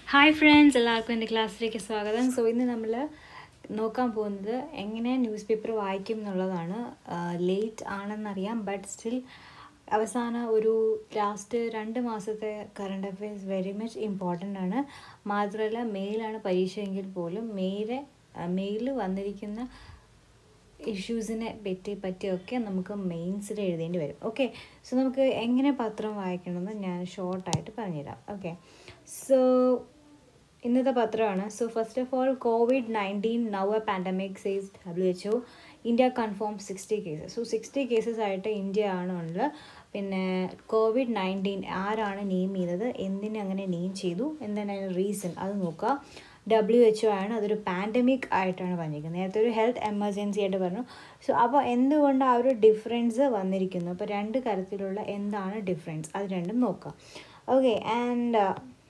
Hi friends എല്ലാവർക്കും എൻ്റെ ക്ലാസ്സിലേക്ക് സ്വാഗതം സോ ഇന്ന് നമ്മൾ നോക്കാൻ പോകുന്നത് എങ്ങനെ ന്യൂസ് പേപ്പർ വായിക്കും എന്നുള്ളതാണ് ലേറ്റ് ആണെന്നറിയാം ബട്ട് സ്റ്റിൽ അവസാന ഒരു ലാസ്റ്റ് രണ്ട് മാസത്തെ current affairs very much important ആണ് മാത്രമല്ല മെയിലാണ് പരീക്ഷയെങ്കിൽ പോലും മെയിലെ മെയിൽ വന്നിരിക്കുന്ന ഇഷ്യൂസിനെ പറ്റി പറ്റിയൊക്കെ നമുക്ക് മെയിൻസിൽ എഴുതേണ്ടി വരും ഓക്കെ സോ നമുക്ക് എങ്ങനെ പത്രം വായിക്കണമെന്ന് ഞാൻ ഷോർട്ടായിട്ട് പറഞ്ഞുതരാം ഓക്കെ സോ ഇന്നത്തെ പത്രമാണ് so first of all Covid nineteen now a pandemic says W H O India confirm sixty cases so sixty cases ആയിട്ട് ഇന്ത്യ ആണ് ഉള്ളത് പിന്നെ കോവിഡ് നയൻറ്റീൻ ആരാണ് നെയിം ചെയ്തത് എന്തിനെ അങ്ങനെ നെയിം ചെയ്തു എന്താണ് അതിന് റീസൺ അത് നോക്കുക ഡബ്ല്യു എച്ച് ഒ ആണ് അതൊരു പാൻഡമിക് ആയിട്ടാണ് പറഞ്ഞിരിക്കുന്നത് നേരത്തെ ഒരു ഹെൽത്ത് എമർജൻസി ആയിട്ട് പറഞ്ഞു സോ അപ്പോൾ എന്തുകൊണ്ട് ആ ഒരു ഡിഫറൻസ് വന്നിരിക്കുന്നു അപ്പോൾ രണ്ട് തരത്തിലുള്ള എന്താണ് ഡിഫറൻസ് അത് രണ്ടും നോക്കാം ഓക്കെ ആൻഡ്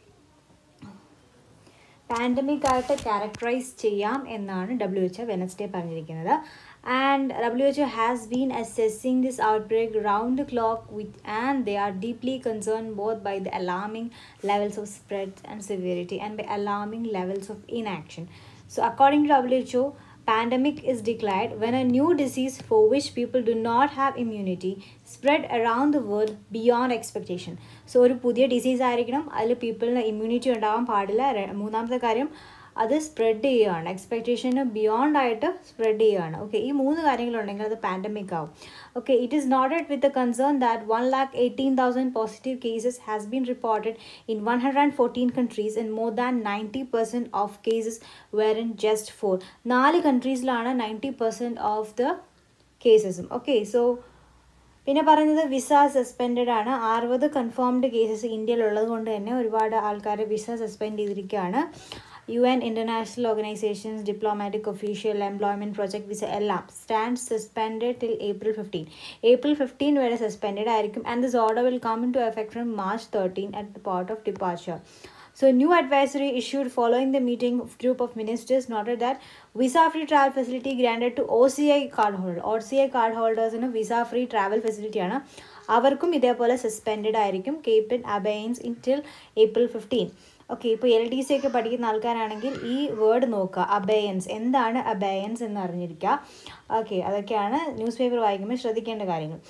പാൻഡമിക് ആയിട്ട് ക്യാരക്ടറൈസ് ചെയ്യാം എന്നാണ് ഡബ്ല്യു എച്ച് വെനസ്ഡേ പറഞ്ഞിരിക്കുന്നത് and W H has been assessing this outbreak round the clock with and they are deeply concern both by the alarming levels of spread and severity and by alarming levels of inaction so according to W H O pandemic is declared when a new disease for which people do not have immunity spread around the world beyond expectation so ഒരു പുതിയ disease ആയിരിക്കണം അതിൽ പീപ്പിളിന് immunity ഉണ്ടാവാൻ പാടില്ല മൂന്നാമത്തെ കാര്യം അത് spread ചെയ്യുകയാണ് എക്സ്പെക്റ്റേഷന് ബിയോണ്ട് ആയിട്ട് സ്പ്രെഡ് ചെയ്യുകയാണ് ഓക്കെ ഈ മൂന്ന് കാര്യങ്ങളുണ്ടെങ്കിൽ അത് പാൻഡമിക് ആവും okay it is noted with the concern that one lakh eighteen thousand positive cases has been reported in one hundred and fourteen countries and more than ninety percent of cases were in just four നാല് കൺട്രീസിലാണ് ninety percent of the കേസസും okay so പിന്നെ പറയുന്നത് visa suspended ആണ് അറുപത് confirmed cases ഇന്ത്യയിലുള്ളത് കൊണ്ട് തന്നെ ഒരുപാട് ആൾക്കാർ വിസ സസ്പെൻഡ് ചെയ്തിരിക്കുകയാണ് U N international organisations diplomatic official employment project visa എല്ലാം stand suspended till April fifteen April fifteen വരെ സസ്പെൻഡഡ് ആയിരിക്കും and this order will come in to effect from March thirteen at the port of departure So, new advisory issued following the meeting of group of ministers noted that visa-free travel facility granted to OCI cardholder. OCI cardholders-ന് visa-free travel facility ആണ് അവർക്കും ഇതേപോലെ suspended ആയിരിക്കും keep in abeyance in till April fifteen okay ഇപ്പോൾ L D C ഒക്കെ പഠിക്കുന്ന ആൾക്കാരാണെങ്കിൽ ഈ വേർഡ് നോക്കുക അബയൻസ് എന്താണ് അബയൻസ് എന്ന് അറിഞ്ഞിരിക്കുക ഓക്കെ അതൊക്കെയാണ് ന്യൂസ് പേപ്പർ വായിക്കുമ്പോൾ ശ്രദ്ധിക്കേണ്ട കാര്യങ്ങൾ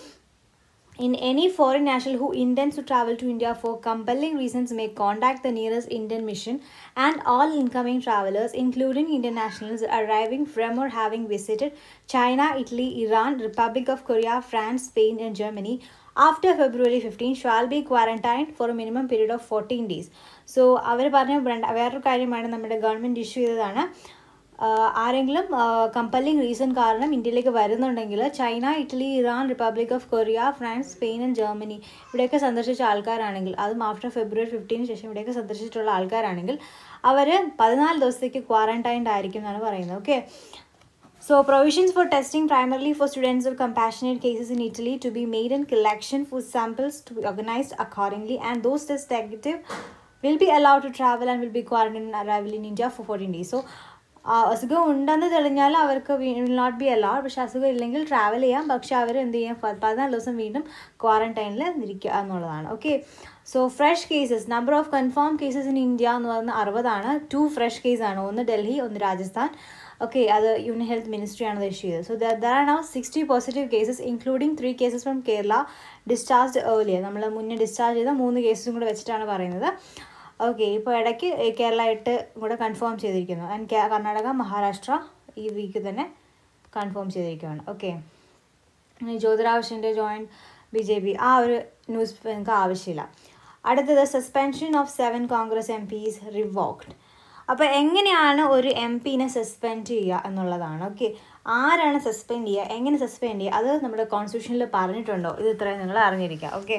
In any foreign national who intends to travel to India for compelling reasons may contact the nearest Indian mission and all incoming travelers, including Indian nationals arriving from or having visited China, Italy, Iran, Republic of Korea, France, Spain, and Germany after February 15 shall be quarantined for a minimum period of 14 days. So അവർ പറഞ്ഞ വേറൊരു കാര്യമാണ് നമ്മുടെ government issue ചെയ്തതാണ് ആരെങ്കിലും compelling reason കാരണം ഇന്ത്യയിലേക്ക് വരുന്നുണ്ടെങ്കിൽ China Italy Iran Republic of Korea France Spain and Germany ഇവിടെയൊക്കെ സന്ദർശിച്ച ആൾക്കാരാണെങ്കിൽ അതും ആഫ്റ്റർ ഫെബ്രുവരി ഫിഫ്റ്റീന് ശേഷം ഇവിടെയൊക്കെ സന്ദർശിച്ചിട്ടുള്ള ആൾക്കാരാണെങ്കിൽ അവർ പതിനാല് ദിവസത്തേക്ക് ക്വാറന്റൈൻഡ് ആയിരിക്കും എന്നാണ് പറയുന്നത് okay So, provisions for testing primarily for students of compassionate cases in Italy to be made and collection for samples to be organized accordingly, and those test negative will be allowed to travel and will be quarantined on arrival in India for 14 days. So, അസുഖം ഉണ്ടെന്ന് തെളിഞ്ഞാൽ അവർക്ക് will not be allowed പക്ഷെ അസുഖം ഇല്ലെങ്കിൽ travel ചെയ്യാം പക്ഷെ അവർ എന്ത് ചെയ്യാം പതിനാല് ദിവസം വീണ്ടും ക്വാറന്റൈനിൽ ഇരിക്കുക എന്നുള്ളതാണ് okay so fresh cases number of confirm cases in India എന്ന് പറയുന്നത് അറുപതാണ് ടു ഫ്രഷ് കേസാണ് ഒന്ന് ഡൽഹി ഒന്ന് രാജസ്ഥാൻ ഓക്കെ അത് യൂണിയൻ ഹെൽത്ത് മിനിസ്ട്രിയാണ് അത് ഇഷ്യൂ ചെയ്തത് so there are now sixty positive cases including three cases from Kerala discharge earlier നമ്മൾ മുന്നേ ഡിസ്ചാർജ് ചെയ്ത മൂന്ന് കേസും കൂടെ വെച്ചിട്ടാണ് പറയുന്നത് ഓക്കെ ഇപ്പോൾ ഇടയ്ക്ക് കേരള എട്ട് കൂടെ കൺഫേം ചെയ്തിരിക്കുന്നു ആൻഡ് കർണാടക മഹാരാഷ്ട്ര ഈ വീക്ക് തന്നെ കൺഫേം ചെയ്തിരിക്കുകയാണ് ഓക്കെ ജ്യോതിരാവശ്യൻ്റെ ജോയിൻറ്റ് ബി ജെ പി ആ ഒരു ന്യൂസ് നിങ്ങൾക്ക് ആവശ്യമില്ല അടുത്തത് suspension of seven Congress M Ps revoked അപ്പോൾ എങ്ങനെയാണ് ഒരു എം പിനെ സസ്പെൻഡ് ചെയ്യുക എന്നുള്ളതാണ് ഓക്കെ ആരാണ് സസ്പെൻഡ് ചെയ്യുക എങ്ങനെ സസ്പെൻഡ് ചെയ്യുക അത് നമ്മുടെ കോൺസ്റ്റിറ്റ്യൂഷനിൽ പറഞ്ഞിട്ടുണ്ടോ ഇത് ഇത്രയും നിങ്ങൾ അറിഞ്ഞിരിക്കുക ഓക്കെ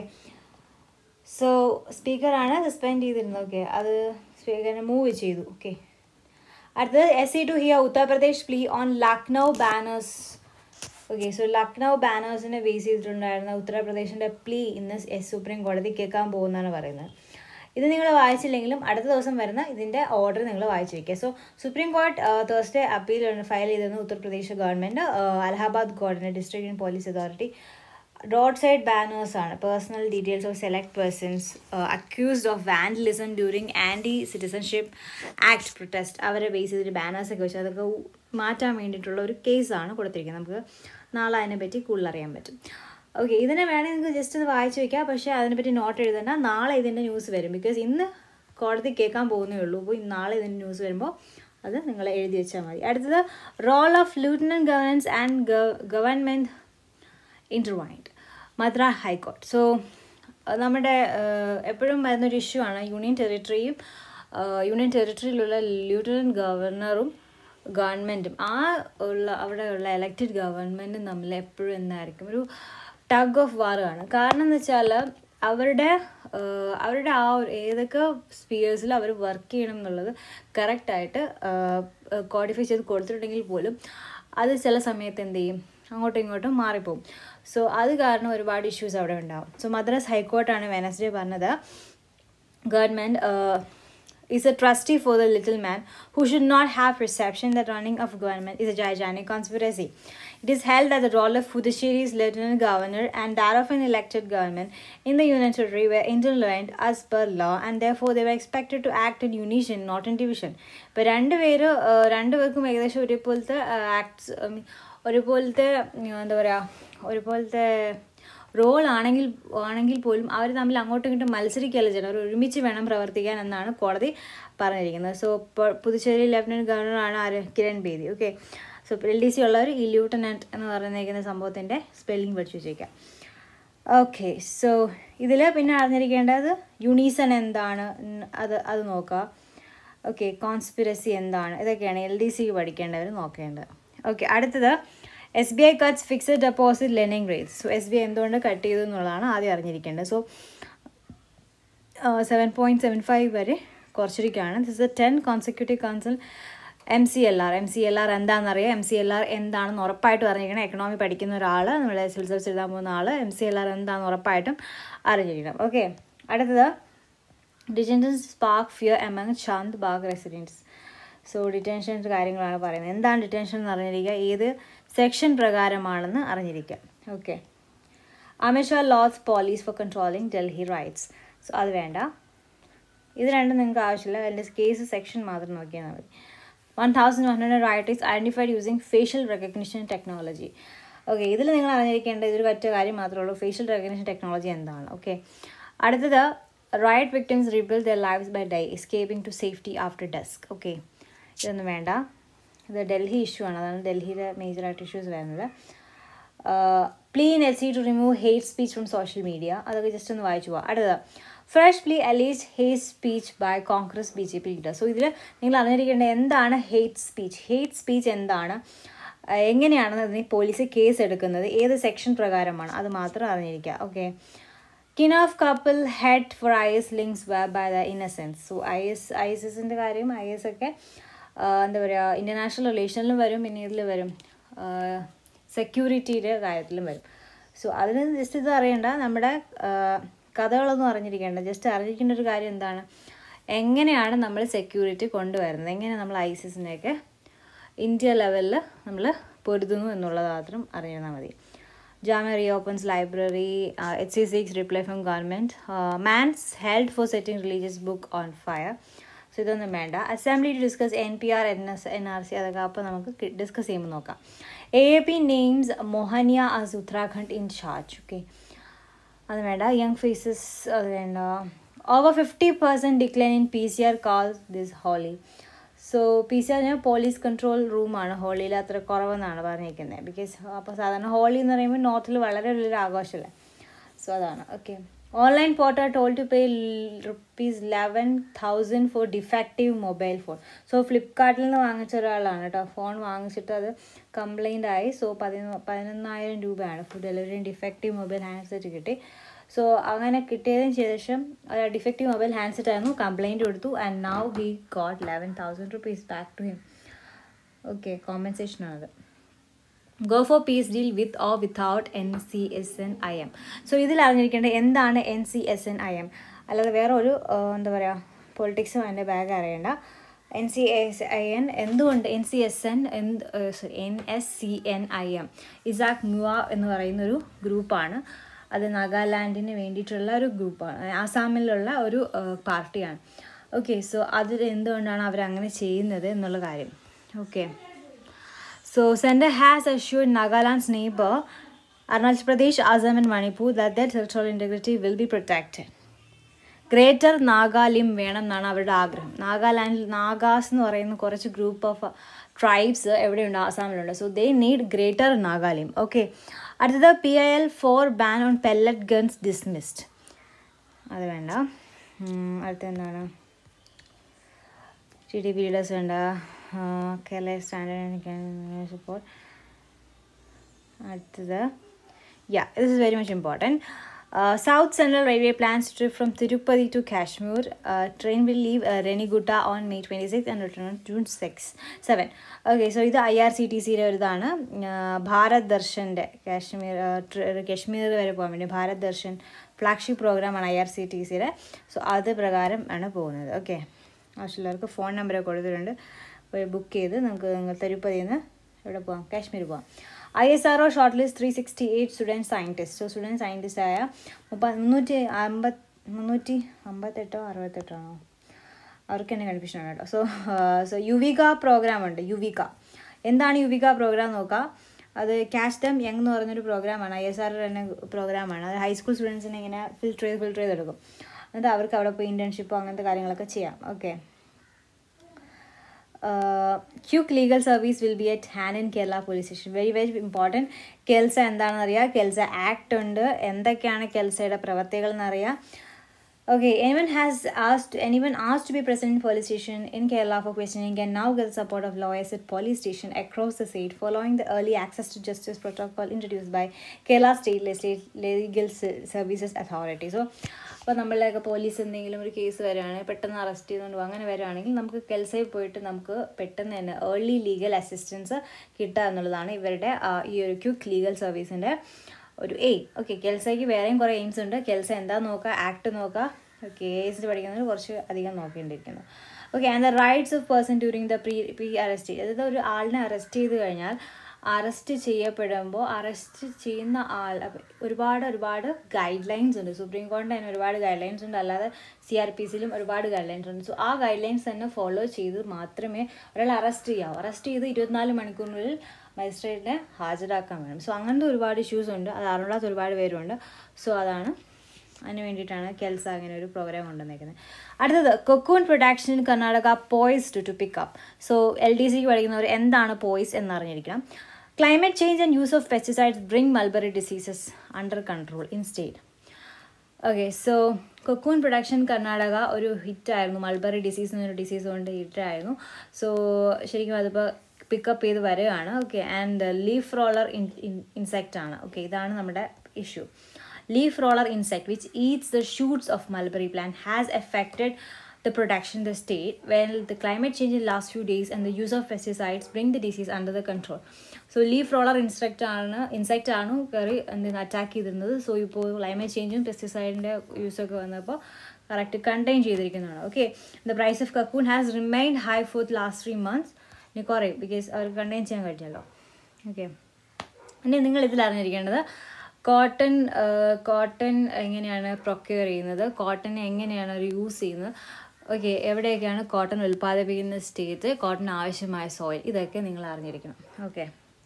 സോ സ്പീക്കറാണ് സസ്പെൻഡ് ചെയ്തിരുന്നത് ഓക്കെ അത് സ്പീക്കറിനെ മൂവ് ചെയ്തു ഓക്കെ അടുത്തത് S C to hear Uttar Pradesh plea on Lucknow banners okay so Lucknow ബാനേഴ്സിനെ ബേസ് ചെയ്തിട്ടുണ്ടായിരുന്ന ഉത്തർപ്രദേശിൻ്റെ പ്ലീ ഇന്ന് എസ് സുപ്രീം കോടതി കേൾക്കാൻ പോകുന്നതാണ് പറയുന്നത് ഇത് നിങ്ങൾ വായിച്ചില്ലെങ്കിലും അടുത്ത ദിവസം വരുന്ന ഇതിൻ്റെ ഓർഡർ നിങ്ങൾ വായിച്ചു വയ്ക്കുക so supreme court Thursday appeal file ചെയ്തിരുന്ന Uttar Pradesh government Allahabad governor district police authority road side banners ആണ് personal details of select persons accused of vandalism during anti citizenship act protest അവരെ ബേസ് ചെയ്തിട്ട് ബാനേഴ്സ് ഒക്കെ വെച്ച് അതൊക്കെ ഉ- മാറ്റാൻ വേണ്ടിയിട്ടുള്ള ഒരു കേസാണ് കൊടുത്തിരിക്കുന്നത് നമുക്ക് നാളെ അതിനെപ്പറ്റി കൂടുതൽ അറിയാൻ പറ്റും ഓക്കെ ഇതിനെ വേണമെങ്കിൽ നിങ്ങൾക്ക് ജസ്റ്റ് ഒന്ന് വായിച്ചു വയ്ക്കാം പക്ഷേ അതിനെപ്പറ്റി നോട്ട് എഴുതണ്ട നാളെ ഇതിൻ്റെ ന്യൂസ് വരും ബിക്കോസ് ഇന്ന് കോടതി കേൾക്കാൻ പോകുന്നേ ഉള്ളൂ അപ്പോൾ ഇന്ന് നാളെ ഇതിൻ്റെ ന്യൂസ് വരുമ്പോൾ അത് നിങ്ങൾ എഴുതി വെച്ചാൽ മതി അടുത്തത് role of lieutenant governance and government intervened Madras high court so നമ്മുടെ എപ്പോഴും വരുന്നൊരു ഇഷ്യൂ ആണ് യൂണിയൻ ടെറിട്ടറിയും യൂണിയൻ ടെറിട്ടറിയിലുള്ള ലൂട്ടനൻറ്റ് ഗവർണറും ഗവൺമെൻറ്റും ആ ഉള്ള അവിടെ ഉള്ള എലക്റ്റഡ് ഗവൺമെൻറ്റും തമ്മിൽ എപ്പോഴും എന്തായിരിക്കും ഒരു ടഗ് ഓഫ് വാർ ആണ് കാരണം എന്ന് വെച്ചാൽ അവരുടെ ആഹ് അവരുടെ ആ ഒരു ഏതൊക്കെ സ്പിയേഴ്സിൽ അവർ വർക്ക് ചെയ്യണം എന്നുള്ളത് കറക്റ്റായിട്ട് കോഡിഫൈ ചെയ്ത് കൊടുത്തിട്ടുണ്ടെങ്കിൽ പോലും അത് ചില സമയത്ത് എന്ത് ചെയ്യും അങ്ങോട്ടും ഇങ്ങോട്ടും മാറിപ്പോവും സോ അത് കാരണം ഒരുപാട് ഇഷ്യൂസ് അവിടെ ഉണ്ടാവും സോ മദ്രാസ് ഹൈക്കോർട്ടാണ് വെനസ്ഡേ പറഞ്ഞത് government uh, is a trustee for the little man who should not have perception that running of government is a gigantic conspiracy. It is held that the role of Puducherry's lieutenant governor and that of an elected government in the union territory were intertwined as per law and therefore they were expected to act in unison, not in division. ഇപ്പോൾ രണ്ട് പേര് uh, രണ്ടുപേർക്കും ഏകദേശം ഒരുപോലത്തെ acts ഒരുപോലത്തെ ഉം, എന്താ പറയുക ഒരുപോലത്തെ role ആണെങ്കിൽ ആണെങ്കിൽ പോലും അവർ തമ്മിൽ അങ്ങോട്ടും ഇങ്ങോട്ടും മത്സരിക്കുകയല്ല ചെയ്യണം അവർ ഒരുമിച്ച് വേണം പ്രവർത്തിക്കാൻ എന്നാണ് കോടതി പറഞ്ഞിരിക്കുന്നത് സോ പുതുച്ചേരി ലഫ്റ്റനൻറ്റ് ഗവർണറാണ് ആര് Kiran Bedi okay so L D C ഉള്ളവർ ഈ ലൂട്ടനൻറ്റ് എന്ന് പറഞ്ഞിരിക്കുന്ന സംഭവത്തിൻ്റെ സ്പെല്ലിംഗ് പഠിച്ചു വെച്ചേക്കാം ഓക്കെ സോ ഇതിൽ പിന്നെ അറിഞ്ഞിരിക്കേണ്ടത് യുണീസൺ എന്താണ് ഉം, അത് അത് നോക്കുക ഓക്കെ കോൺസ്പിരസി എന്താണ് ഇതൊക്കെയാണ് എൽ ഡി സിക്ക് പഠിക്കേണ്ടവർ നോക്കേണ്ടത് ഓക്കെ അടുത്തത് S B I cuts fixed deposit lending rates so S B I എന്തുകൊണ്ട് കട്ട് ചെയ്തു എന്നുള്ളതാണ് ആദ്യം അറിഞ്ഞിരിക്കേണ്ടത് so seven point seven five വരെ കുറച്ചിരിക്കുകയാണ് this a ten consecutive council M C L R M C L R എന്താണെന്നറിയാം M C L R എന്താണെന്ന് ഉറപ്പായിട്ടും അറിഞ്ഞിരിക്കണം എക്കണോമി പഠിക്കുന്ന ഒരാൾ നമ്മുടെ സിവിൽ സർവീസ് എഴുതാൻ പോകുന്ന ആൾ എം സി എൽ ആർ എന്താണെന്ന് ഉറപ്പായിട്ടും അറിഞ്ഞിരിക്കണം ഓക്കെ അടുത്തത് detention sparks fear among Chand Bagh residents so ഡിറ്റൻഷൻ്റെ കാര്യങ്ങളാണ് പറയുന്നത് എന്താണ് ഡിറ്റൻഷൻ എന്ന് അറിഞ്ഞിരിക്കുക ഏത് സെക്ഷൻ പ്രകാരമാണെന്ന് അറിഞ്ഞിരിക്കുക okay Amit Shah lauds police for controlling Delhi riots so അത് വേണ്ട ഇത് രണ്ടും നിങ്ങൾക്ക് ആവശ്യമില്ല അതിൻ്റെ കേസ് സെക്ഷൻ മാത്രം നോക്കിയാൽ മതി one thousand one hundred riot is identified using facial recognition technology okay ഇതിൽ നിങ്ങൾ അറിഞ്ഞിരിക്കേണ്ട ഇതൊരു ഒറ്റ കാര്യം മാത്രമേ ഉള്ളൂ ഫേഷ്യൽ റെക്കഗ്നിഷൻ ടെക്നോളജി എന്താണ് ഓക്കെ അടുത്തത് riot victims rebuild their lives by die escaping to safety after desk okay ഇതൊന്നും വേണ്ട ഇത് ഡൽഹി ഇഷ്യൂ ആണ് അതാണ് ഡൽഹിയിലെ മേജറായിട്ട് ഇഷ്യൂസ് വരുന്നത് plea in L C to remove hate speech from social media അതൊക്കെ ജസ്റ്റ് ഒന്ന് വായിച്ചു പോവാം അടുത്തത് fresh plea alleges hate speech by Congress B J P leader so ഇതിൽ നിങ്ങൾ അറിഞ്ഞിരിക്കേണ്ടത് എന്താണ് ഹെയ്റ്റ് സ്പീച്ച് ഹെയ്റ്റ് സ്പീച്ച് എന്താണ് ആ, എങ്ങനെയാണ് അതിന് പോലീസ് കേസ് എടുക്കുന്നത് ഏത് സെക്ഷൻ പ്രകാരമാണ് അത് മാത്രം അറിഞ്ഞിരിക്കുക okay kin of couple head for I S links by the innocence so I S I S എസിൻ്റെ കാര്യം ഐ എസ് ഒക്കെ ആ, എന്താ പറയുക ഇൻ്റർനാഷണൽ റിലേഷനിലും വരും പിന്നെ ഇതിൽ വരും സെക്യൂരിറ്റിയുടെ കാര്യത്തിലും വരും സോ അതിന് ജസ്റ്റ് ഇത് അറിയണ്ട നമ്മുടെ ആ, കഥകളൊന്നും അറിഞ്ഞിരിക്കേണ്ട ജസ്റ്റ് അറിഞ്ഞിരിക്കേണ്ട ഒരു കാര്യം എന്താണ് എങ്ങനെയാണ് നമ്മൾ സെക്യൂരിറ്റി കൊണ്ടുവരുന്നത് എങ്ങനെ നമ്മൾ ഐസിസിനെയൊക്കെ ഇന്ത്യ ലെവലിൽ നമ്മൾ പൊരുതുന്നു എന്നുള്ളത് മാത്രം അറിഞ്ഞാൽ മതി Jamia reopens library H C seeks reply from government man's held for setting religious book on fire so ഇതൊന്നും വേണ്ട assembly to discuss N P R N S N R C അതൊക്കെ അപ്പോൾ നമുക്ക് ഡിസ്കസ് ചെയ്യുമ്പോൾ നോക്കാം A P names Mohaniya as Uttarakhand in charge okay അത് വേണ്ട young faces അത് വേണ്ട over fifty percent decline in P C R calls this Holi so P C ആറിന് പോലീസ് കൺട്രോൾ റൂമാണ് ഹോളിയിൽ അത്ര കുറവെന്നാണ് പറഞ്ഞിരിക്കുന്നത് ബിക്കോസ് അപ്പോൾ സാധാരണ ഹോളി എന്ന് പറയുമ്പോൾ നോർത്തിൽ വളരെ വലിയൊരു ആഘോഷമല്ലേ സോ അതാണ് okay online portal told to pay rupees eleven thousand for defective mobile phone so ഫ്ലിപ്കാർട്ടിൽ നിന്ന് വാങ്ങിച്ച ഒരാളാണ് കേട്ടോ ഫോൺ വാങ്ങിച്ചിട്ട് അത് കംപ്ലൈൻ്റ് ആയി സോ പതിനൊ പതിനൊന്നായിരം രൂപയാണ് food delivery defective mobile handset കിട്ടി സോ അങ്ങനെ കിട്ടിയതിന് ശേഷം ഡിഫക്റ്റീവ് മൊബൈൽ ഹാൻഡ്സെറ്റ് ആയിരുന്നു കംപ്ലൈൻറ്റ് കൊടുത്തു and now he got eleven thousand rupees back to him okay compensation ആണത് go for peace deal with or without N C S N I M so ഇതിൽ അറിഞ്ഞിരിക്കേണ്ടത് എന്താണ് N C S N I M അല്ലാതെ വേറെ ഒരു ആ, എന്താ പറയുക പൊളിറ്റിക്സും അതിൻ്റെ ബാഗ് അറിയണ്ട N C S I N എന്തുകൊണ്ട് എൻ സി എസ് എൻ എന്ത് sorry N S C N I M Isak Muivah എന്ന് പറയുന്നൊരു ഗ്രൂപ്പാണ് അത് നാഗാലാൻഡിന് വേണ്ടിയിട്ടുള്ള ഒരു ഗ്രൂപ്പാണ് ആസാമിലുള്ള ഒരു പാർട്ടിയാണ് ഓക്കെ സോ അതിൽ എന്തുകൊണ്ടാണ് അവർ അങ്ങനെ ചെയ്യുന്നത് എന്നുള്ള കാര്യം okay so centre has assured Nagaland's neighbour Arunachal Pradesh Assam and Manipur that their territorial integrity will be protected greater Nagalim വേണം എന്നാണ് അവരുടെ ആഗ്രഹം നാഗാലാൻഡിൽ നാഗാസ് എന്ന് പറയുന്ന കുറച്ച് ഗ്രൂപ്പ് ഓഫ് ട്രൈബ്സ് എവിടെയുണ്ട് ആസാമിലുണ്ട് so they need greater Nagalim okay അടുത്തത് P I L for ban on pellet guns dismissed അത് വേണ്ട അടുത്ത എന്താണ് ടി ഡി പി ലീഡേഴ്സ് വേണ്ട കേരള സ്റ്റാൻഡേർഡ് സപ്പോർട്ട് അടുത്തത് yeah this is very much important Uh, South Central Railway plans to trip from Tirupati to Kashmir. Uh, train will leave uh, Renigutta on May 26 and return on June 6, 7. Okay so ഇത് I R C T സിയുടെ ഒരു ഇതാണ് ഭാരത് ദർശൻ്റെ കാശ്മീർ കാശ്മീർ വരെ പോകാൻ വേണ്ടി Bharat Darshan flagship പ്രോഗ്രാമാണ് I R C T സിയുടെ so അത് പ്രകാരം ആണ് പോകുന്നത് ഓക്കെ ആവശ്യമുള്ളവർക്ക് ഫോൺ നമ്പർ കൊടുത്തിട്ടുണ്ട് പോയി ബുക്ക് ചെയ്ത് നമുക്ക് നിങ്ങൾ തിരുപ്പതിയിൽ നിന്ന് എവിടെ പോകാം കാശ്മീർ പോകാം I S R O shortlist three sixty eight student scientist so student scientist ആയ മുപ്പ മുന്നൂറ്റി അമ്പത് മുന്നൂറ്റി അമ്പത്തെട്ടോ അറുപത്തെട്ടോ ആണോ അവർക്ക് തന്നെ കൺഫ്യൂഷൻ ആണ് കേട്ടോ സോ സോ യുവിക പ്രോഗ്രാം ഉണ്ട് യുവിക എന്താണ് യുവിക പ്രോഗ്രാം നോക്കാം അത് ക്യാഷ് ദം യങ് എന്ന് പറഞ്ഞൊരു പ്രോഗ്രാമാണ് ഐ എസ് ആർ തന്നെ പ്രോഗ്രാമാണ് അത് ഹൈസ്കൂൾ സ്റ്റുഡൻസിനെ ഇങ്ങനെ ഫിൽറ്റർ ചെയ്ത് ഫിൽറ്റർ ചെയ്തെടുക്കും എന്നിട്ട് അവർക്ക് അവിടെ പോയി ഇൻറ്റേൺഷിപ്പോ അങ്ങനത്തെ കാര്യങ്ങളൊക്കെ ചെയ്യാം okay quick legal service will be at hand in Kerala police station very very important KELSA എന്താണെന്ന് അറിയാം കെൽസ ആക്ട് ഉണ്ട് എന്തൊക്കെയാണ് കെൽസയുടെ പ്രവർത്തികൾ എന്നറിയാം Okay, anyone has asked anyone asked to be present in police station in Kerala for questioning can now get the support of lawyers at police station across the state following the early access to justice protocol introduced by Kerala State Legal Services Authority. So, അപ്പോൾ നമ്മളുടെയൊക്കെ police എന്തെങ്കിലും ഒരു case വരികയാണെങ്കിൽ പെട്ടെന്ന് arrest ചെയ്തുകൊണ്ട് പോകും അങ്ങനെ വരികയാണെങ്കിൽ നമുക്ക് കെൽസയിൽ പോയിട്ട് നമുക്ക് പെട്ടെന്ന് തന്നെ ഏർലി ലീഗൽ അസിസ്റ്റൻസ് കിട്ടുക എന്നുള്ളതാണ് ഇവരുടെ ഈ ഒരു ക്യുക്ക് ലീഗൽ സർവീസിൻ്റെ ഒരു എയിം ഓക്കെ കെൽസയ്ക്ക് വേറെയും കുറേ എയിംസ് ഉണ്ട് കെൽസ എന്താ നോക്കുക ആക്ട് നോക്കുക ഓക്കെ എസിൽ പഠിക്കുന്നത് കുറച്ച് അധികം നോക്കേണ്ടിയിരിക്കുന്നു okay and the rights of person during the pre pre arrest അതായത് ഒരു ആളിനെ അറസ്റ്റ് ചെയ്ത് കഴിഞ്ഞാൽ അറസ്റ്റ് ചെയ്യപ്പെടുമ്പോൾ അറസ്റ്റ് ചെയ്യുന്ന ആൾ ഒരുപാട് ഒരുപാട് ഗൈഡ് ലൈൻസ് ഉണ്ട് സുപ്രീം കോടതി തന്നെ ഒരുപാട് ഗൈഡ് ലൈൻസ് ഉണ്ട് അല്ലാതെ സി ആർ പി സിയിലും ഒരുപാട് ഗൈഡ് ലൈൻസ് ഉണ്ട് സോ ആ ഗൈഡ് ലൈൻസ് തന്നെ ഫോളോ ചെയ്ത് മാത്രമേ ഒരാൾ അറസ്റ്റ് ചെയ്യാവൂ അറസ്റ്റ് ചെയ്ത് ഇരുപത്തിനാല് മണിക്കൂറിനുള്ളിൽ മജിസ്ട്രേറ്റിനെ ഹാജരാക്കാൻ വേണം സോ അങ്ങനത്തെ ഒരുപാട് ഇഷ്യൂസ് ഉണ്ട് അത് അറിയാത്ത ഒരുപാട് പേരുണ്ട് സോ അതാണ് അതിന് വേണ്ടിയിട്ടാണ് കെൽസ അങ്ങനെ ഒരു പ്രോഗ്രാം കൊണ്ടുവന്നേക്കുന്നത് അടുത്തത് cocoon production in Karnataka poised to pick up so L D സിക്ക് പഠിക്കുന്നവർ എന്താണ് പോയിസ് എന്നറിഞ്ഞിരിക്കണം climate change and use of pesticides bring mulberry diseases under control in state okay so cocoon production Karnataka ഒരു ഹിറ്റായിരുന്നു മൾബറി ഡിസീസ് എന്നൊരു ഡിസീസ് കൊണ്ട് ഹിറ്റായിരുന്നു സോ ശരിക്കും അതിപ്പോൾ പിക്കപ്പ് ചെയ്ത് വരികയാണ് okay and leaf roller in insect ആണ് ഓക്കെ ഇതാണ് നമ്മുടെ issue leaf roller insect which eats the shoots of mulberry plant has affected the production in the state when the climate change in last few days and the use of pesticides bring the disease under the control so leaf roller insect ആണ് insect ആണ് കയറി എന്തെങ്കിലും attack ചെയ്തിരുന്നത് so ഇപ്പോൾ climate ചേഞ്ചും പെസ്റ്റിസൈഡിൻ്റെ യൂസൊക്കെ വന്നപ്പോൾ correct contain ചെയ്തിരിക്കുന്നതാണ് okay the price of cocoon has remained high for last three months ഇനി കുറയും ബിക്കോസ് അവർ കണ്ടെയ്ൻ ചെയ്യാൻ കഴിഞ്ഞല്ലോ ഓക്കെ ഇനി നിങ്ങൾ ഇതിൽ അറിഞ്ഞിരിക്കേണ്ടത് കോട്ടൺ കോട്ടൺ എങ്ങനെയാണ് പ്രൊക്യൂർ ചെയ്യുന്നത് കോട്ടൺ എങ്ങനെയാണ് അവർ യൂസ് ചെയ്യുന്നത് ഓക്കെ എവിടെയൊക്കെയാണ് കോട്ടൺ ഉൽപ്പാദിപ്പിക്കുന്ന സ്റ്റേറ്റ് കോട്ടൺ ആവശ്യമായ സോയിൽ ഇതൊക്കെ നിങ്ങൾ അറിഞ്ഞിരിക്കണം okay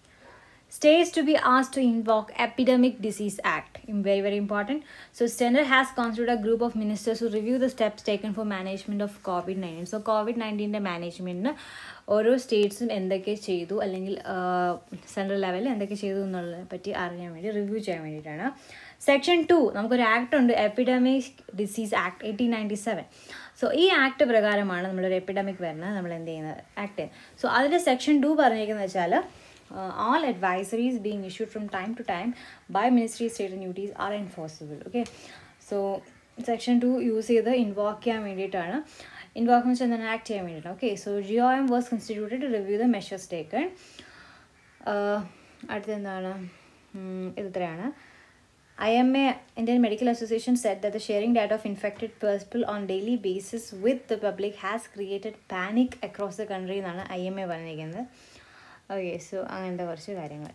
States to be asked to invoke Epidemic Disease Act. Very, very important. So, Standard has constituted a group of ministers to review the steps taken for management of COVID-19. So, COVID-19 മാനേജ്മെൻറ്റിന് ഓരോ സ്റ്റേറ്റ്സും എന്തൊക്കെ ചെയ്തു അല്ലെങ്കിൽ central ലെവലിൽ എന്തൊക്കെ ചെയ്തു എന്നുള്ളതിനെ പറ്റി അറിയാൻ വേണ്ടി റിവ്യൂ ചെയ്യാൻ വേണ്ടിയിട്ടാണ് സെക്ഷൻ ടു നമുക്കൊരു ആക്ട് ഉണ്ട് epidemic disease act eighteen ninety seven so ഈ ആക്ട് പ്രകാരമാണ് നമ്മളൊരു എപ്പിഡമിക് വരുന്നത് നമ്മൾ എന്ത് ചെയ്യുന്നത് ആക്ട് സോ അതിൻ്റെ സെക്ഷൻ ടു പറഞ്ഞിരിക്കുന്നത് വെച്ചാൽ uh, all advisories being issued from time to time by ministry state and duties are enforceable okay so section two use ചെയ്ത് ഇൻവോക്ക് ചെയ്യാൻ വേണ്ടിയിട്ടാണ് ഇൻവോക്ക് എന്ന് വെച്ചാൽ എന്താണ് ആക്ട് ചെയ്യാൻ വേണ്ടിയിട്ടാണ് okay so G O M was constituted to review the measures taken അടുത്ത എന്താണ് ഇത് ഇത്രയാണ് IMA, Indian Medical Association, said that the sharing data of infected people on daily basis with the public has created panic across the country എന്നാണ് I M A പറഞ്ഞിരിക്കുന്നത് okay so അങ്ങനത്തെ കുറച്ച് കാര്യങ്ങൾ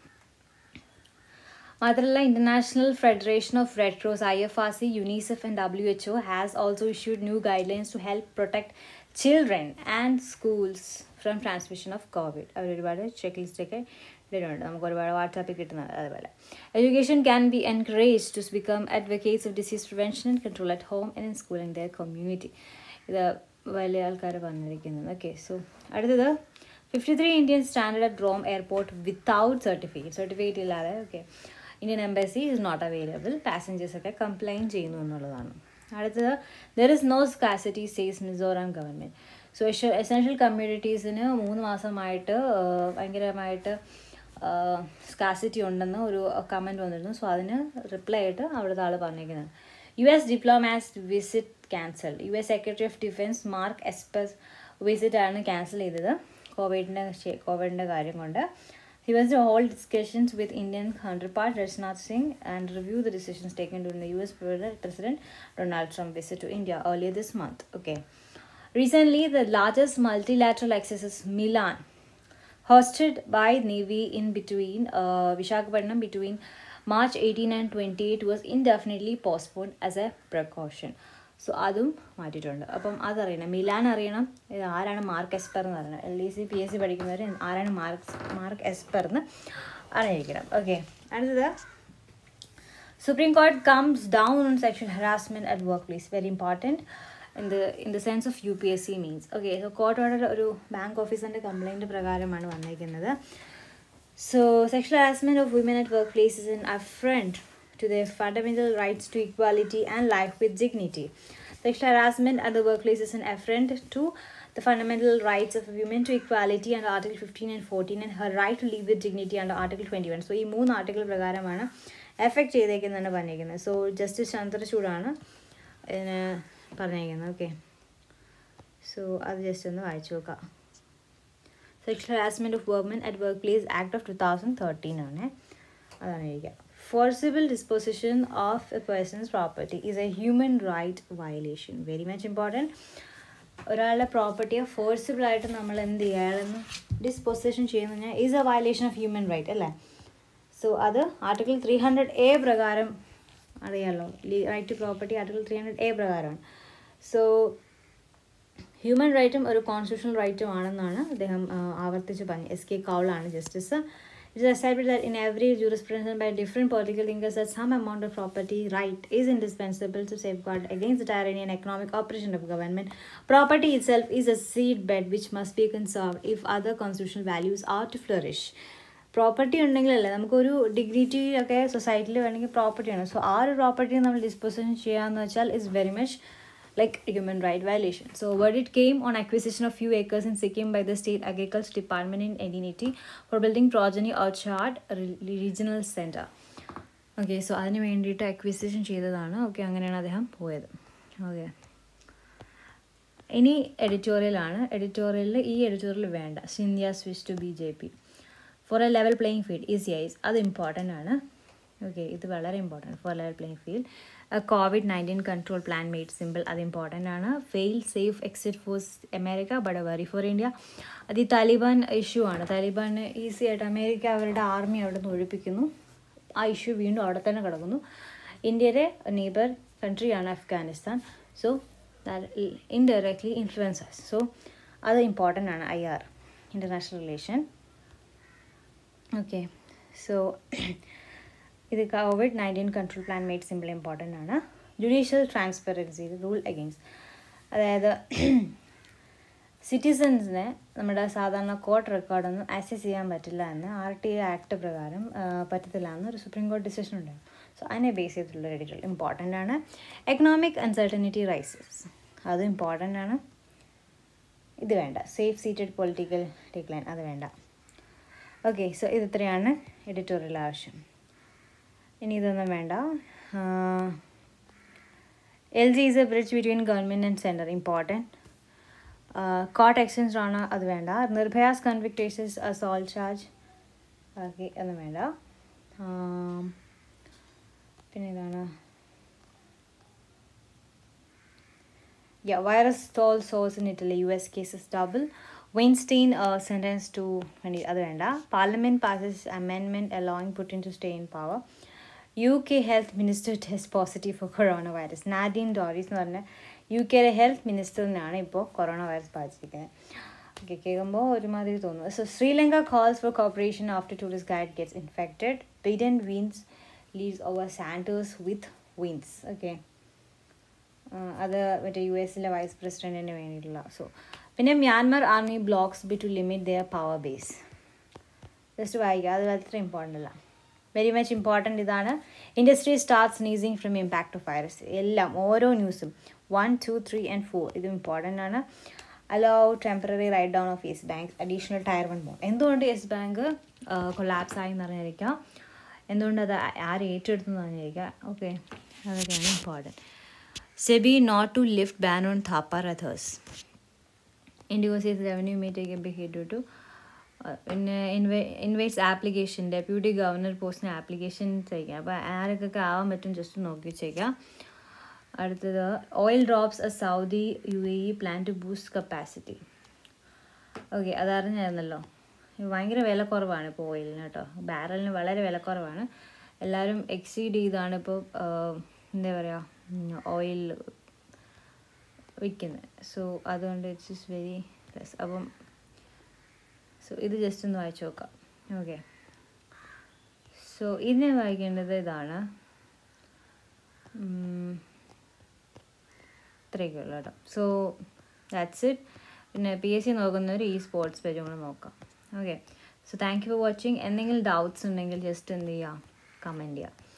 മാത്രമല്ല international federation of red cross I F R C UNICEF and W H O has also issued new guidelines to help protect children and schools from transmission of COVID അവർ ഒരുപാട് check list ഒക്കെ ഇട്ടിട്ടുണ്ട് നമുക്ക് ഒരുപാട് വാട്സാപ്പിൽ കിട്ടുന്നത് അതുപോലെ education can be encourage to become advocates of disease prevention and control at home and in school and their community ഇത് വലിയ ആൾക്കാർ പറഞ്ഞിരിക്കുന്നത് ഓക്കെ സോ അടുത്തത് fifty three Indian standard at Rome airport without certificate certificate ഇല്ലാതെ okay Indian embassy is not available passengers ഒക്കെ complaint ചെയ്യുന്നു എന്നുള്ളതാണ് അടുത്തത് there is no scarcity says Mizoram government so essential കമ്മ്യൂണിറ്റീസിന് മൂന്ന് മാസമായിട്ട് ഭയങ്കരമായിട്ട് സ്കാസിറ്റി ഉണ്ടെന്ന് ഒരു കമൻറ്റ് വന്നിരുന്നു സോ അതിന് റിപ്ലൈ ആയിട്ട് അവിടുത്തെ ആൾ പറഞ്ഞിരിക്കുന്നത് U S diplomat visit cancel U S secretary of defence Mark Esper visit ആണ് ക്യാൻസൽ ചെയ്തത് കോവിഡിൻ്റെ കോവിഡിൻ്റെ കാര്യം കൊണ്ട് He was to hold discussions with Indian counterpart Rajnath Singh and review the decisions taken during the US President Donald Trump visit to India earlier this month. Okay. Recently, the largest multilateral exercise, Milan, hosted by Navy in between uh, Vishakhapatnam between March 18 and 28 was indefinitely postponed as a precaution. So അതും മാറ്റിയിട്ടുണ്ട് അപ്പം അതറിയണം Milan അറിയണം ഇത് ആരാണ് mark Esper എന്ന് അറിയണം L D C P S C പഠിക്കുന്നവർ ആരാണ് മാർക്ക് മാർക്ക് എസ്പെർ എന്ന് അറിഞ്ഞിരിക്കണം ഓക്കെ അടുത്തത് Supreme Court comes down on sexual harassment at workplace very important in the in the sense of U P S C means okay so court order ഒരു bank ഓഫീസറിൻ്റെ complaint പ്രകാരമാണ് വന്നിരിക്കുന്നത് so sexual harassment of woman at workplace is in affront to their fundamental rights to equality and life with dignity. Sexual harassment at the workplace is an affront to the fundamental rights of women to equality under Article 15 and 14 and her right to live with dignity under Article 21. So ഈ മൂന്ന് article പ്രകാരമാണ് effect ചെയ്തേക്കുന്നതാണ് പറഞ്ഞിരിക്കുന്നത് so justice ചന്ദ്രചൂഡാണ് ഇതിന് പറഞ്ഞിരിക്കുന്നത് okay so അത് just ഒന്ന് വായിച്ചു നോക്കാം sexual harassment of woman at workplace act of two thousand thirteen ആണ് അതാണ് ഇരിക്കുക forcible disposition of a person's property is a human right violation very much important ഒരാളുടെ പ്രോപ്പർട്ടിയെ ഫോഴ്സിബിൾ ആയിട്ട് നമ്മൾ എന്ത് ചെയ്യുക അയാളൊന്ന് ഡിസ്പൊസിഷൻ ചെയ്യുന്ന കഴിഞ്ഞാൽ is a violation of human right അല്ലേ സോ അത് ആർട്ടിക്കിൾ ത്രീ ഹൺഡ്രഡ് എ പ്രകാരം അറിയാമല്ലോ right to property article three hundred A പ്രകാരമാണ് സോ ഹ്യൂമൻ റൈറ്റും ഒരു കോൺസ്റ്റിറ്റ്യൂഷണൽ റൈറ്റും ആണെന്നാണ് അദ്ദേഹം ആവർത്തിച്ച് പറഞ്ഞു എസ് കെ കൗളാണ് justice It is established that in every jurisprudence and by different political thinkers that some amount of property right is indispensable to safeguard against the tyranny and economic oppression of government. Property itself is a seed bed which must be conserved if other constitutional values are to flourish. Property ഉണ്ടെങ്കിലല്ലേ നമുക്കൊരു dignity ഒക്കെ സൊസൈറ്റിയിൽ വേണമെങ്കിൽ property ആണ് so ആ ഒരു property നമ്മൾ disposition ചെയ്യാന്ന് വെച്ചാൽ is very much like human right violation. So verdict came on acquisition of few acres in Sikkim by the state agriculture department in Edinity for building progeny orchard regional center. Okay so അതിന് വേണ്ടിയിട്ട് acquisition ചെയ്തതാണ് okay അങ്ങനെയാണ് അദ്ദേഹം പോയത് okay ഇനി എഡിറ്റോറിയലാണ് എഡിറ്റോറിയലിൽ ഈ editorial വേണ്ട Scindia switch to B J P for a level playing field easy ice അത് ഇമ്പോർട്ടൻ്റ് ആണ് ഓക്കെ ഇത് വളരെ important for level playing field COVID nineteen control plan made simple അത് ഇമ്പോർട്ടൻ്റ് ആണ് fail safe exit for America but worry for India അത് ഈ Taliban issue ആണ് താലിബാന് ഈസി ആയിട്ട് അമേരിക്ക അവരുടെ ആർമി അവിടെ നിന്ന് ഒഴിപ്പിക്കുന്നു ആ ഇഷ്യൂ വീണ്ടും അവിടെ തന്നെ കിടക്കുന്നു ഇന്ത്യയുടെ നെയ്ബർ കൺട്രിയാണ് Afghanistan so indirectly influences so അത് ഇമ്പോർട്ടൻ്റ് ആണ് I R international relation okay so ഇത് COVID nineteen control plan made simple important ആണ് ജുഡീഷ്യൽ ട്രാൻസ്പെറൻസി റൂൾ അഗെയിൻസ്റ്റ് അതായത് സിറ്റിസൻസിനെ നമ്മുടെ സാധാരണ കോർട്ട് റെക്കോർഡൊന്നും ആക്സസ് ചെയ്യാൻ പറ്റില്ല എന്ന് ആർ ടി ഐ ആക്ട് പ്രകാരം പറ്റത്തില്ല എന്ന് ഒരു സുപ്രീം കോടതി ഡിസിഷൻ ഉണ്ടായിരുന്നു സോ അതിനെ ബേസ് ചെയ്തിട്ടുള്ള എഡിറ്റോറിയൽ ഇമ്പോർട്ടൻ്റ് ആണ് എക്കണോമിക് അൺസർട്ടനിറ്റി റൈസസ് അത് ഇമ്പോർട്ടൻ്റ് ആണ് ഇത് വേണ്ട സേഫ് സീറ്റഡ് പൊളിറ്റിക്കൽ ഡിക്ലൈൻ അത് വേണ്ട ഓക്കെ സോ ഇത് ഇത്രയാണ് എഡിറ്റോറിയൽ ആവശ്യം ഇനി ഇതൊന്നും വേണ്ട L G is a bridge between government and centre important court extends ആണ് അത് വേണ്ട നിർഭയാസ് കൺവിക്ടേഷൻസ് അസോൾ ചാർജ് ഓക്കെ ഒന്നും വേണ്ട പിന്നെ ഇതാണ് Yeah, virus stall source in Italy. US cases double. Weinstein uh, sentenced to other end. Parliament passes amendment allowing Putin to stay in power. UK health minister test positive for coronavirus. നാദീൻ ഡോറീസ് എന്ന് പറഞ്ഞ U കെയിലെ health മിനിസ്റ്ററിനാണ് ഇപ്പോൾ corona virus ബാധിച്ചിരിക്കുന്നത് okay കേൾക്കുമ്പോൾ ഒരുമാതിരി തോന്നുന്നു so Sri Lanka calls for cooperation after tourist guide gets infected Biden wins leaves over Sanders with wins okay അത് മറ്റേ U എസിലെ വൈസ് പ്രസിഡൻറ്റിന് വേണ്ടിയിട്ടുള്ള സോ പിന്നെ Myanmar army blocks bid to limit their power base just വായിക്കുക അത് അത്ര ഇമ്പോർട്ടൻ്റ് അല്ല വെരി മച്ച് ഇമ്പോർട്ടൻ്റ് ഇതാണ് industry start sneezing from impact of virus എല്ലാം ഓരോ ന്യൂസും one two three and four ഇത് ഇമ്പോർട്ടൻ്റ് ആണ് allow temporary right down of Yes Bank additional tier one മോൺ എന്തുകൊണ്ട് യെസ് ബാങ്ക് കൊളാപ്സ് ആയി എന്ന് പറഞ്ഞിരിക്കാം എന്തുകൊണ്ട് അത് ആര് ഏറ്റെടുത്തു എന്ന് പറഞ്ഞിരിക്കുക ഓക്കെ അതൊക്കെയാണ് important SEBI not to lift ban on Thapar others Indigo says revenue may take a big hit due to uh, in, uh, inv- invites application deputy governor പോസ്റ്റിന് ആപ്ലിക്കേഷൻ ചെയ്യുക അപ്പോൾ ആരൊക്കെ ആവാൻ പറ്റും ജസ്റ്റ് നോക്കി വെച്ചേക്കാം അടുത്തത് oil drops a Saudi U A E plan to boost capacity okay അതറിഞ്ഞായിരുന്നല്ലോ ഭയങ്കര വില കുറവാണ് ഇപ്പോൾ ഓയിലിന് കേട്ടോ ബാരലിന് വളരെ വില കുറവാണ് എല്ലാവരും എക്സീഡ് ചെയ്താണ് ഇപ്പോൾ എന്താ പറയുക ഓയിൽ വിൽക്കുന്നത് സോ അതുകൊണ്ട് ഇറ്റ്സ് ഇസ് വെരി ലെസ് അപ്പം സോ ഇത് ജസ്റ്റ് ഒന്ന് വായിച്ചു നോക്കാം ഓക്കെ സോ ഇതിനെ വായിക്കേണ്ടത് ഇതാണ് ഇത്രയൊക്കെ ഉള്ളു കേട്ടോ സോ ദാറ്റ്സ് ഇറ്റ് പിന്നെ പി എസ് സി നോക്കുന്നവർ ഈ സ്പോർട്സ് പേജും കൂടെ നോക്കാം okay so thank you for watching എന്തെങ്കിലും ഡൗട്ട്സ് ഉണ്ടെങ്കിൽ ജസ്റ്റ് എന്ത് ചെയ്യുക കമൻറ്റ് ചെയ്യുക